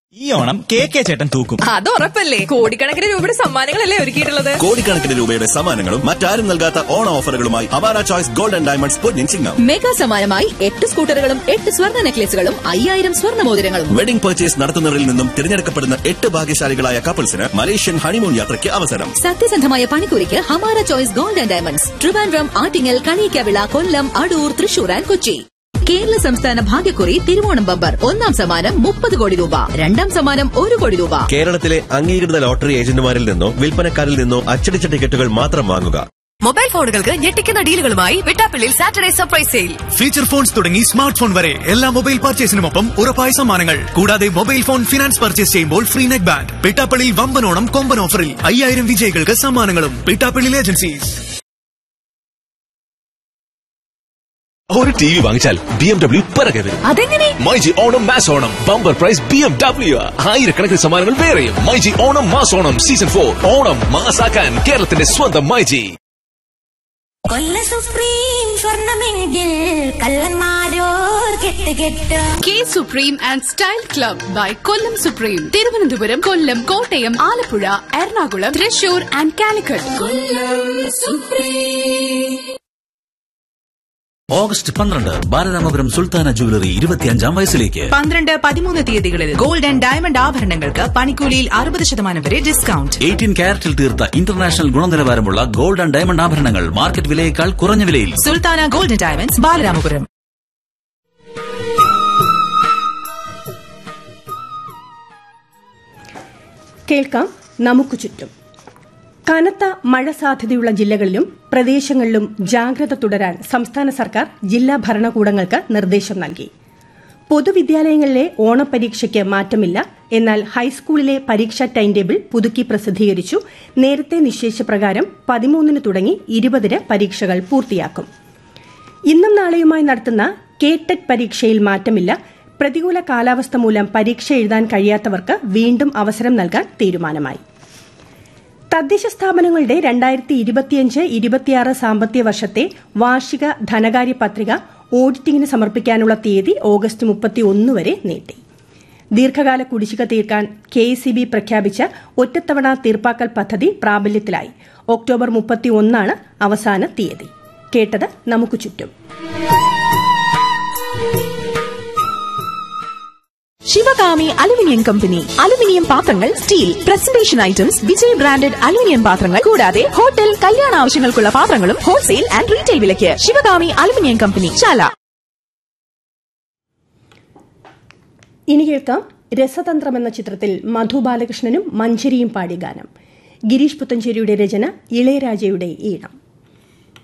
ഈ Onam K K ചേട്ടൻ തൂക്കും അത് ഉറപ്പല്ലേ കോടിക്കണക്കിന് രൂപയുടെ സമ്മാനങ്ങളല്ലേ ഒരുക്കിയിട്ടുള്ളത് കോടിക്കണക്കിന് രൂപയുടെ സമ്മാനങ്ങളും മറ്റാരും നൽകാത്ത ഓണ ഓഫറുകളുമായി അവാര ചോയ്സ് ഗോൾഡ് ആൻഡ് ഡയമണ്ട്സ് പൊന്നിൻ ചിങ്ങം മെഗാ സമ്മാനമായി എട്ട് സ്കൂട്ടറുകളും എട്ട് സ്വർണ്ണ നെക്ലേസുകളും അയ്യായിരം സ്വർണ്ണ മോതിരങ്ങളും വെഡിംഗ് പർച്ചേസ് നടത്തുന്നവരിൽ നിന്നും തിരഞ്ഞെടുക്കപ്പെടുന്ന എട്ട് ഭാഗ്യശാലികളായ കപ്പിൾസിന് മലേഷ്യൻ ഹണിമൂൺ യാത്രയ്ക്ക് അവസരം സത്യസന്ധമായ പണിക്കൂലിക്ക് Hamara choice gold and diamonds Trivandrum Attingal Kaliyikkavila Kollam Adoor Thrissur and Kochi Kerala സംസ്ഥാന ഭാഗ്യക്കുറി തിരുവോണം ബമ്പർ ഒന്നാം സമ്മാനം മുപ്പത് കോടി രൂപ രണ്ടാം സമ്മാനം ഒരു കോടി രൂപ കേരളത്തിലെ അംഗീകൃത ലോട്ടറി ഏജന്റുമാരിൽ നിന്നോ വിൽപ്പനക്കാരിൽ നിന്നോ അച്ചടിച്ച ടിക്കറ്റുകൾ മാത്രം വാങ്ങുക മൊബൈൽ ഫോണുകൾക്ക് ഞെട്ടിക്കുന്ന ഡീലുകളുമായി വിട്ടാപ്പിള്ളിൽ Saturday surprise sale feature phones തുടങ്ങി സ്മാർട്ട് ഫോൺ വരെ എല്ലാ മൊബൈൽ പർച്ചേസിനുമൊപ്പം ഉറപ്പായ സമ്മാനങ്ങൾ കൂടാതെ മൊബൈൽ ഫോൺ ഫിനാൻസ് പർച്ചേസ് ചെയ്യുമ്പോൾ ഫ്രീ നെറ്റ് ബാൻഡ് പിട്ടാപ്പള്ളിയിൽ വമ്പനോണം കൊമ്പൻ ഓഫറിൽ അയ്യായിരം വിജയികൾക്ക് സമ്മാനങ്ങളും പിട്ടാപ്പള്ളിയിൽ ഏജൻസീസ് ഒരു ടി വി വാങ്ങിച്ചാൽ ബി എം ഡബ്ല്യു പിറകെ വരും അതെങ്ങനെ myG Onam mass Onam bumper prize B M W ആയിരക്കണക്കിന് സമ്മാനങ്ങൾ വേറെയും myG Onam mass Onam season for Onam മാസാക്കാൻ കേരളത്തിന്റെ സ്വന്തം മൈജി കൊല്ല സുപ്രീം സ്വർണമെങ്കിൽ കള്ളന്മാരോർ കെട്ട് കെട്ട് K supreme and style club by Kollam supreme Thiruvananthapuram Kollam Kottayam Alappuzha Ernakulam Thrissur and Calicut August പന്ത്രണ്ട് ബാലരാമപുരം സുൽത്താന ജുവലറി ഇരുപത്തിയഞ്ചാം വയസ്സിലേക്ക് പന്ത്രണ്ട് പതിമൂന്ന് തീയതികളിൽ ഗോൾഡ് ആൻഡ് ഡയമണ്ട് ആഭരണങ്ങൾക്ക് പണിക്കൂലിയിൽ അറുപത് ശതമാനം വരെ ഡിസ്കൗണ്ട് എയ്റ്റീൻ ക്യാരറ്റിൽ തീർത്ത ഇന്റർനാഷണൽ ഗുണനിലവാരമുള്ള ഗോൾഡ് ആൻഡ് ഡയമണ്ട് ആഭരണങ്ങൾ മാർക്കറ്റ് വിലയേക്കാൾ കുറഞ്ഞ വിലയിൽ Sultana gold and diamonds Balaramapuram കേൾക്കാം നമുക്ക് ചുറ്റും കനത്ത മഴ സാധ്യതയുള്ള ജില്ലകളിലും പ്രദേശങ്ങളിലും ജാഗ്രത തുടരാൻ സംസ്ഥാന സർക്കാർ ജില്ലാ ഭരണകൂടങ്ങൾക്ക് നിർദ്ദേശം നൽകി പൊതുവിദ്യാലയങ്ങളിലെ ഓണപരീക്ഷയ്ക്ക് മാറ്റമില്ല എന്നാൽ ഹൈസ്കൂളിലെ പരീക്ഷാ ടൈം ടേബിൾ പുതുക്കി പ്രസിദ്ധീകരിച്ചു നേരത്തെ നിശ്ചയിച്ച പ്രകാരം പതിമൂന്നിന് തുടങ്ങി ഇരുപതിന് പരീക്ഷകൾ പൂർത്തിയാക്കും ഇന്നും നാളെയുമായി നടത്തുന്ന കേടെറ്റ് പരീക്ഷയിൽ മാറ്റമില്ല പ്രതികൂല കാലാവസ്ഥ മൂലം പരീക്ഷ എഴുതാൻ കഴിയാത്തവർക്ക് വീണ്ടും അവസരം നൽകാൻ തീരുമാനമായി തദ്ദേശ സ്ഥാപനങ്ങളുടെ രണ്ടായിരത്തി ഇരുപത്തിയഞ്ച് ഇരുപത്തിയാറ് സാമ്പത്തിക വർഷത്തെ വാർഷിക ധനകാര്യ പത്രിക ഓഡിറ്റിംഗിന് സമർപ്പിക്കാനുള്ള തീയതി ഓഗസ്റ്റ് മുപ്പത്തിയൊന്ന് വരെ നീട്ടി ദീർഘകാല കുടിശ്ശിക തീർക്കാൻ കെ എസ് പ്രഖ്യാപിച്ച ഒറ്റത്തവണ തീർപ്പാക്കൽ പദ്ധതി പ്രാബല്യത്തിലായി ഒക്ടോബർ മുപ്പത്തിയൊന്നാണ് അവസാന തീയതി കേട്ടത് നമുക്ക് ചുറ്റും ശിവകാമി അലുമിനിയം കമ്പനി അലുമിനിയം പാത്രങ്ങൾ steel presentation items Vijay branded aluminium പാത്രങ്ങൾ കൂടാതെ ഹോട്ടൽ കല്യാണ ആവശ്യങ്ങൾക്കുള്ള പാത്രങ്ങളും ഹോൾസെയിൽ ആൻഡ് റീറ്റെയിൽ വിലയ്ക്ക് ശിവകാമി അലുമിനിയം കമ്പനി ചാല ഇനി കേൾക്കാം രസതന്ത്രം എന്ന ചിത്രത്തിൽ മധു ബാലകൃഷ്ണനും മഞ്ചരിയും പാടി ഗാനം ഗിരീഷ് പുത്തഞ്ചേരിയുടെ രചന ഇളയരാജയുടെ ഈണം